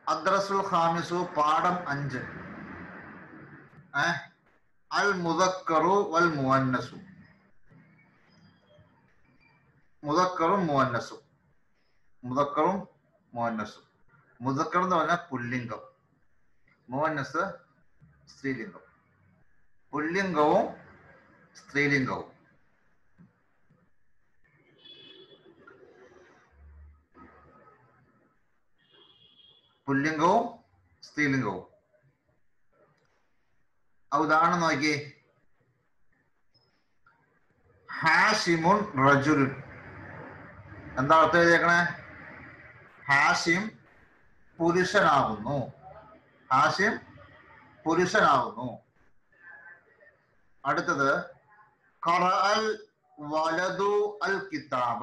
അദ്രസുൽ ഖാമിസു പാഠം അഞ്ച് ഏ അൽ മുദക്കറു വൽ മുവന്നസു മുദക്കറും മുവന്നസും മുദക്കറും മുവന്നസും മുദക്കർ എന്ന് പറഞ്ഞാൽ പുല്ലിംഗം മുവന്നസ് സ്ത്രീലിംഗം പുല്ലിംഗവും സ്ത്രീലിംഗവും പുല്ലിംഗവും സ്ത്രീലിംഗവും ആ ഉദാഹരണം നോക്കിയേ ഹാഷിമുൻ റജുലുൻ എന്താ അർത്ഥം എഴുതിയേക്കണേ ഹാഷിം പുരുഷനാകുന്നു ഹാഷിം പുരുഷനാകുന്നു അടുത്തത് ഖറഅൽ വലതു അൽ കിതാബ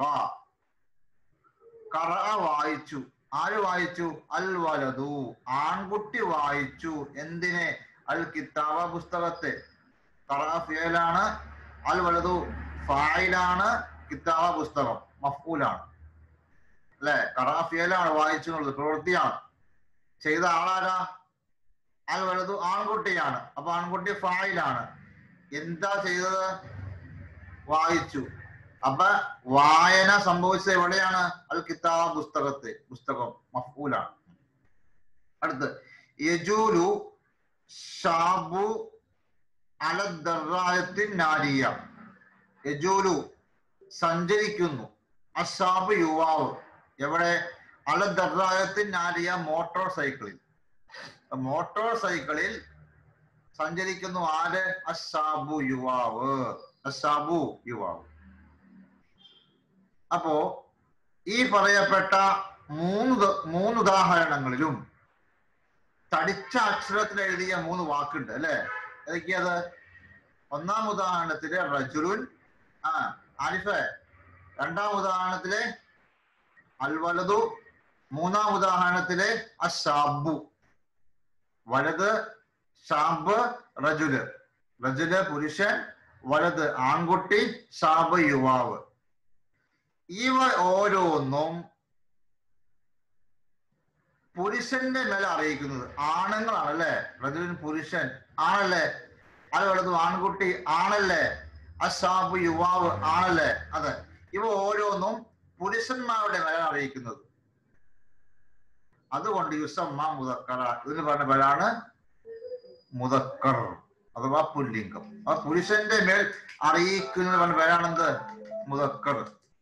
ഖറഅ വായിച്ചു ആര് വായിച്ചു അൽ വലതു ആൺകുട്ടി വായിച്ചു എന്തിനെ അൽ കിതാബ പുസ്തകത്തെ ഖറഅ ഫിയലാണ് അൽ വലതു ഫായിലാണ് കിതാബ പുസ്തകം മഫ്ഊലാണ് അല്ലെ ഖറഅ ഫിയലാണ് വായിച്ചു എന്നുള്ളത് പ്രവൃത്തിയാണ് ചെയ്ത ആളാരാ അൽ വലതു ആൺകുട്ടിയാണ് അപ്പൊ ആൺകുട്ടി ഫായിലാണ് എന്താ ചെയ്തത് വായിച്ചു അപ്പൊ വായന സംഭവിച്ചത് എവിടെയാണ് അൽ കിതാബ് പുസ്തകത്തെ പുസ്തകം മഫൂലാണ് അടുത്ത് യജൂലു ഷാബു അലദ്ദറായത്തിൻ നാരിയ യജൂലു സഞ്ചരിക്കുന്നു അഷാബ് യുവാവ് എവിടെ അലദ്ദറായത്തിൻ നാരിയ മോട്ടോർ സൈക്കിളിൽ മോട്ടോർ സൈക്കിളിൽ സഞ്ചരിക്കുന്നു ആര് അഷാബു യുവാവ് അഷാബു യുവാവ് അപ്പോ ഈ പറയപ്പെട്ട മൂന്ന് ദ- മൂന്ന് ഉദാഹരണങ്ങളിലും തടിച്ച അക്ഷരത്തിൽ എഴുതിയ മൂന്ന് വാക്കുണ്ട് അല്ലെ ഏതൊക്കെയത് ഒന്നാം ഉദാഹരണത്തില് റജുലുൻ ആ ആരിഫ് രണ്ടാം ഉദാഹരണത്തില് അൽവലതു മൂന്നാം ഉദാഹരണത്തില് അഷാബു വലത് ഷാബ് റജുല് റജുല് പുരുഷൻ വലത് ആൺകുട്ടി ഷാബ് യുവാവ് ഇവ ഓരോന്നും പുരുഷന്റെ മേലെ അറിയിക്കുന്നത് ആണുങ്ങളാണ് അല്ലെ റജുലിൻ പുരുഷൻ ആണല്ലേ അത് വലത് ആൺകുട്ടി ആണല്ലേ അഷാബ് യുവാവ് ആണല്ലേ അതെ ഇവ ഓരോന്നും പുരുഷന്മാരുടെ മേലെ അറിയിക്കുന്നത് അതുകൊണ്ട് യുസമ്മ മുതക്കറ ഇതിന് പറഞ്ഞ പേരാണ് മുതക്കർ അഥവാ പുല്ലിംഗം ആ പുരുഷന്റെ മേൽ അറിയിക്കുന്ന പറഞ്ഞ പേരാണെന്ത് മുതക്കർ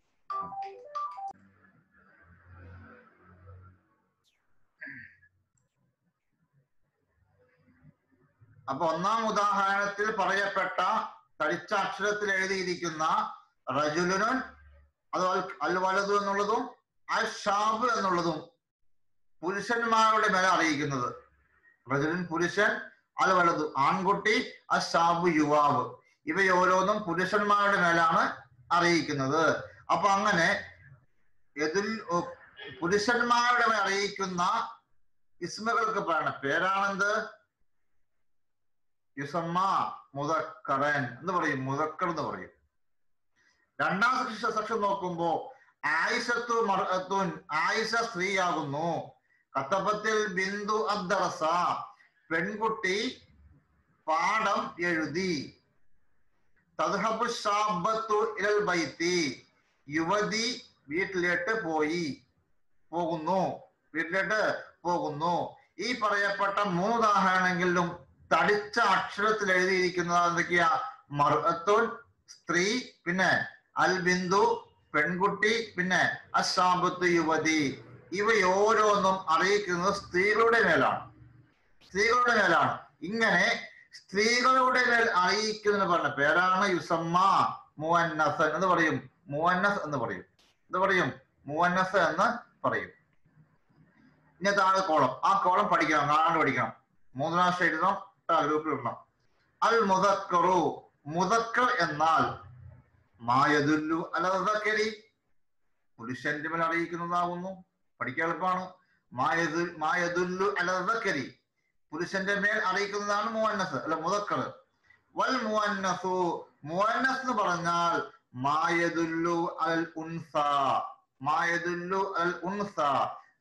അപ്പൊ ഒന്നാം ഉദാഹരണത്തിൽ പറയപ്പെട്ട തടിച്ച അക്ഷരത്തിൽ എഴുതിയിരിക്കുന്ന റജുലുനൻ അത് അൽ- അൽ വലതു എന്നുള്ളതും അൽ ഷാബ് എന്നുള്ളതും പുരുഷന്മാരുടെ മേലെ അറിയിക്കുന്നത് റജുലൻ പുരുഷൻ അൽ വലതു ആൺകുട്ടി അൽ ഷാബ് യുവാവ് ഇവയോരോന്നും പുരുഷന്മാരുടെ മേലാണ് അറിയിക്കുന്നത് അപ്പൊ അങ്ങനെ എതിൽ ഒ- പുരുഷന്മാരുടെ മേൽ അറിയിക്കുന്ന ഇസ്മകൾക്ക് പറയണ പേരാണെന്ത് യുസമ്മ മുതക്കറൻ എന്ന് പറയും മുതക്കർ എന്ന് പറയും രണ്ടാം സെക്ഷൻ സെക്ഷൻ നോക്കുമ്പോ ആയിഷത്തു മർഅത്തുൻ ആയിഷ സ്ത്രീയാകുന്നു കത്തപ്പത്തിൽ ബിന്ദു അദ്ദറസ പെൺകുട്ടി പാഠം എഴുതി തദ്ഹബു ഷാബത്തു ഇലൽ ബൈത്തി യുവതി വീട്ടിലേക്ക് പോയി പോകുന്നു വീട്ടിലേക്ക് പോകുന്നു ഈ പറയപ്പെട്ട മൂന്ന് ഉദാഹരണമെങ്കിലും തടിച്ച അക്ഷരത്തിൽ എഴുതിയിരിക്കുന്നത് എന്തൊക്കെയാ മർഅത്തുൻ സ്ത്രീ പിന്നെ അൽ ബിന്ദു പെൺകുട്ടി പിന്നെ അശാബത്ത് യുവതി ഇവയോരോന്നും അറിയിക്കുന്നത് സ്ത്രീകളുടെ മേലാണ് സ്ത്രീകളുടെ മേലാണ് ഇങ്ങനെ സ്ത്രീകളുടെ മേൽ അറിയിക്കുന്ന പറഞ്ഞ പേരാണ് യുസമ്മ മുവന്നസ് എന്ന് പറയും മുവന്നസ് എന്ന് പറയും എന്ത് പറയും മുവന്നസ് എന്ന് പറയും ഇനി താഴെ കോളം ആ കോളം പഠിക്കണം കാണാണ്ട് പഠിക്കണം മൂന്ന് പ്രാവശ്യം എഴുതണം ട്ടാ, ഗ്രൂപ്പിൽ ഇടണം അൽ മുദക്കറു മുദക്കർ എന്നാൽ മായതുല്ലു അലതക്കരി പുരുഷന്റെ മേൽ അറിയിക്കുന്നതാകുന്നു പഠിക്കാൻ എളുപ്പമാണ് മായതു മായതുല്ലു അലതക്കരി പുരുഷന്റെ മേൽ അറിയിക്കുന്നതാണ് മുവന്നസ് അല്ല മുദക്കർ വൽ മുവന്നസു മുവന്നസ് എന്ന് പറഞ്ഞാൽ മായതുല്ലു അൽ ഉൻസ മായതുല്ലു അൽ ഉൻസ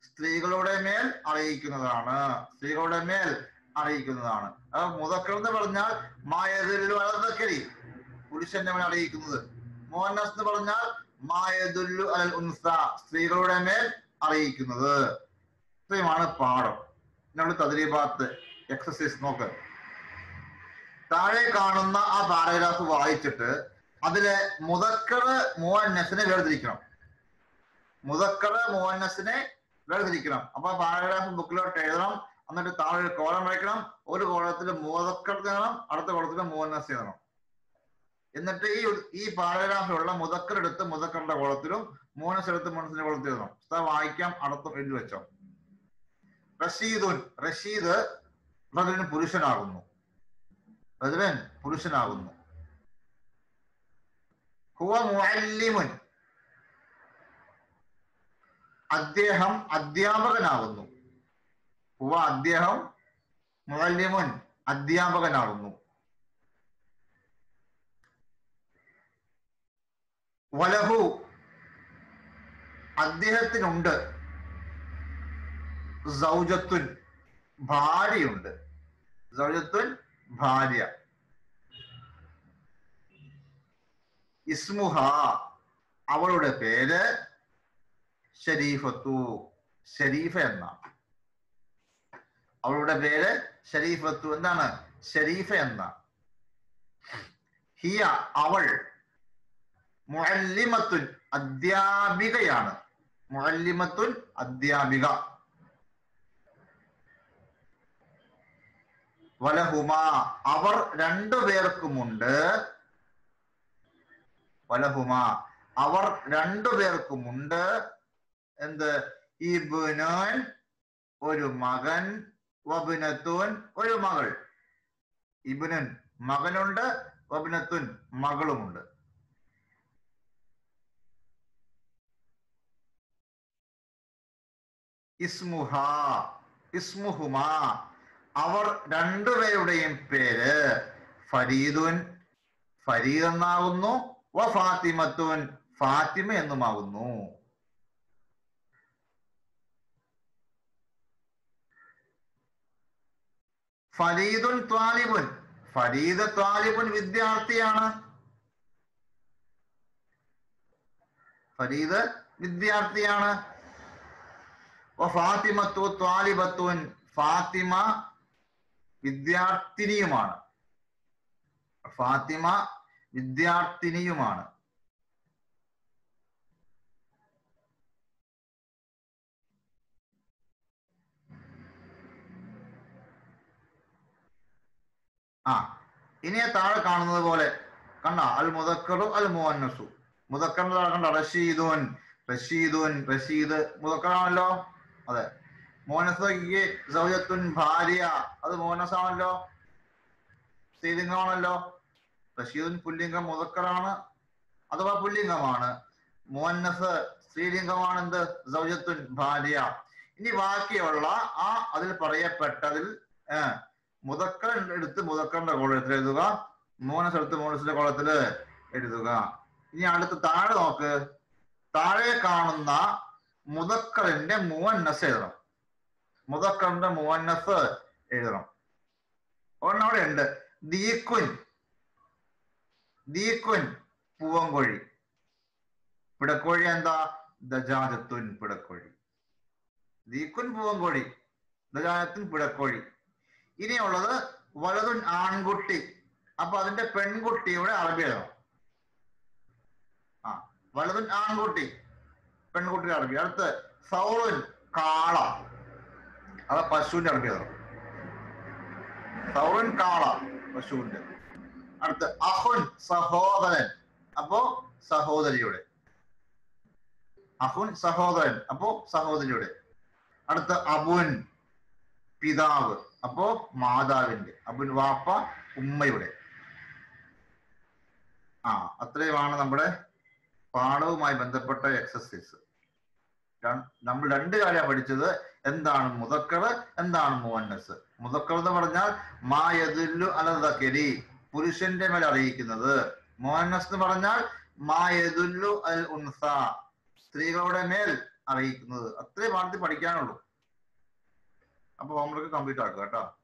സ്ത്രീകളുടെ മേൽ അറിയിക്കുന്നതാണ് സ്ത്രീകളുടെ മേൽ അറിയിക്കുന്നതാണ് അത് മുതക്കർ എന്ന് പറഞ്ഞാൽ മായതുല്ലു അലതക്കരി പുരുഷന്റെ മേൽ അറിയിക്കുന്നത് മോഹനസ് എന്ന് പറഞ്ഞാൽ മായതുല്ലു അലൽ ഉൻസ സ്ത്രീകളുടെ മേൽ അറിയിക്കുന്നത് ഇത്രയുമാണ് പാഠം നമ്മൾ തദ്രീബാത്ത് എക്സസൈസ് നോക്ക് താഴെ കാണുന്ന ആ പാരഗ്രാഫ് വായിച്ചിട്ട് അതിലെ മുതക്കറ് മോഹന്നസിനെ വേർതിരിക്കണം മുതക്കറ് മോഹന്നസിനെ വേർതിരിക്കണം അപ്പൊ പാരഗ്രാഫ് ബുക്കിലോട്ട് എഴുതണം എന്നിട്ട് താഴെ ഒരു കോളം വയ്ക്കണം ഒരു കോളത്തിൽ മുതക്കർ എഴുതണം അടുത്ത കോളത്തിൽ മോഹന്നസ് എഴുതണം എന്നിട്ട് ഈ ഈ പാരഗ്രാഫിലുള്ള മുതക്കർ എടുത്ത് മുതക്കറിന്റെ കോളത്തിലും മോനസ് എടുത്ത് മോനസിന്റെ കോളത്തിൽ എഴുതണം ഉസ്താദ് വായിക്കാം അടുത്തും എഴുതി വെച്ചോ റഷീദുൻ റഷീദ് റജുലിന് പുരുഷനാകുന്നു റജുലൻ പുരുഷനാകുന്നു ഹുവ മുഅല്ലിമുൻ അദ്ദേഹം അധ്യാപകനാകുന്നു ഹുവ അദ്ദേഹം മുഅല്ലിമുൻ അധ്യാപകനാകുന്നു വലഹു അദ്ദേഹത്തിനുണ്ട് സൗജത്തുൻ ഭാര്യയുണ്ട് സൗജത്തുൻ ഭാര്യ ഇസ്മുഹ അവളുടെ പേര് ഷരീഫത്തു ഷരീഫ എന്നാണ് അവളുടെ പേര് ഷരീഫത്തു എന്താണ് ഷരീഫ എന്ന ഹിയ അവൾ മുഅല്ലിമത്തുൻ അധ്യാപികയാണ് മുഅല്ലിമത്തുൻ അധ്യാപിക വലഹുമ അവർ രണ്ടുപേർക്കുമുണ്ട് വലഹുമ അവർ രണ്ടുപേർക്കുമുണ്ട് എന്ത് ഇബ്നുൻ ഒരു മകൻ വബിനത്തുൻ ഒരു മകൾ ഇബ്നുൻ മകനുണ്ട് വബിനത്തുൻ മകളുമുണ്ട് ഇസ്മുഹ ഇസ്മുഹുമ അവർ രണ്ടുപേരുടെയും പേര് ഫരീദുൻ ഫരീദ് എന്നാകുന്നു വ ഫാത്തിമത്തുൻ ഫാത്തിമ എന്നുമാകുന്നു ഫരീദുൻ ത്വാലിബുൻ ഫരീദ് ത്വാലിബുൻ വിദ്യാർത്ഥിയാണ് ഫരീദ് വിദ്യാർത്ഥിയാണ് ഫാത്തിമത്തു ത്വാലിബത്തുൻ ഫാത്തിമ വിദ്യാർത്ഥിനിയുമാണ് ഫാത്തിമ വിദ്യാർത്ഥിനിയുമാണ് ആ ഇനി താഴെ കാണുന്നത് പോലെ കണ്ട അൽ മുതക്കറു അൽ മുവന്നസു മുതക്കറിന്റെ കണ്ട റഷീദുൻ റഷീദുൻ റഷീദ് മുതക്കറാണല്ലോ അതെ മോനസയ്ക്ക് സൗജത്തുൻ ഭാര്യ അത് മോനസാണല്ലോ സ്ത്രീലിംഗമാണല്ലോ റഷീദുൻ പുല്ലിംഗം മുതക്കറാണ് അഥവാ പുല്ലിംഗമാണ് മോന്നസ് സ്ത്രീലിംഗമാണ് എന്ത് സൗജത്തുൻ ഭാര്യ ഇനി ബാക്കിയുള്ള ആ അതിൽ പറയപ്പെട്ടതിൽ ഏഹ് മുതക്കർ എടുത്ത് മുതക്കറിന്റെ കോളത്തിൽ എഴുതുക മോനസ് എടുത്ത് മോനസിന്റെ കോളത്തിൽ എഴുതുക ഇനി അടുത്ത് താഴെ നോക്ക് താഴെ കാണുന്ന മുതക്കറിന്റെ മൂവന്നസ് എഴുതണം മുതക്കറിന്റെ മൂവന്നസ് എഴുതണം ഒരെണ്ണം അവിടെ ഉണ്ട് ദീക്കുൻ ദീക്കുൻ പൂവൻകോഴി പിടക്കോഴി എന്താ ദജാജത്തുൻ പിടക്കോഴി ദീക്കുൻ പൂവൻകോഴി ദജാജത്തുൻ പിടക്കോഴി ഇനിയുള്ളത് വലതുൻ ആൺകുട്ടി അപ്പൊ അതിന്റെ പെൺകുട്ടിയുടെ അറബി എഴുതണം ആ വലതുൻ ആൺകുട്ടി പെൺകുട്ടിയുടെ അറബി അടുത്ത് സൗറുൻ കാള അത് പശുവിന്റെ അറബി എഴുതണം സൗറുൻ കാള പശുവിന്റെ അടുത്ത് അഹുൻ സഹോദരൻ അപ്പോ സഹോദരിയുടെ അഹുൻ സഹോദരൻ അപ്പോ സഹോദരിയുടെ അടുത്ത അബുൻ പിതാവ് അപ്പോ മാതാവിന്റെ അബുൻ വാപ്പ ഉമ്മയുടെ ആ അത്രയുമാണ് നമ്മുടെ പാഠവുമായി ബന്ധപ്പെട്ട എക്സസൈസ് നമ്മൾ രണ്ട് കാര്യമാണ് പഠിച്ചത് എന്താണ് മുതക്കർ എന്താണ് മുവന്നസ് മുതക്കർ എന്ന് പറഞ്ഞാൽ മായതുല്ലു അലതക്കരി പുരുഷന്റെ മേൽ അറിയിക്കുന്നത് മോഹന്നസ് എന്ന് പറഞ്ഞാൽ മായതുല്ലു അൽ ഉൻസ സ്ത്രീകളുടെ മേൽ അറിയിക്കുന്നത് അത്രേ പാഠത്തിൽ പഠിക്കാനുള്ളൂ അപ്പൊ ഹോംവർക്ക് കംപ്ലീറ്റ് ആക്കുക കേട്ടോ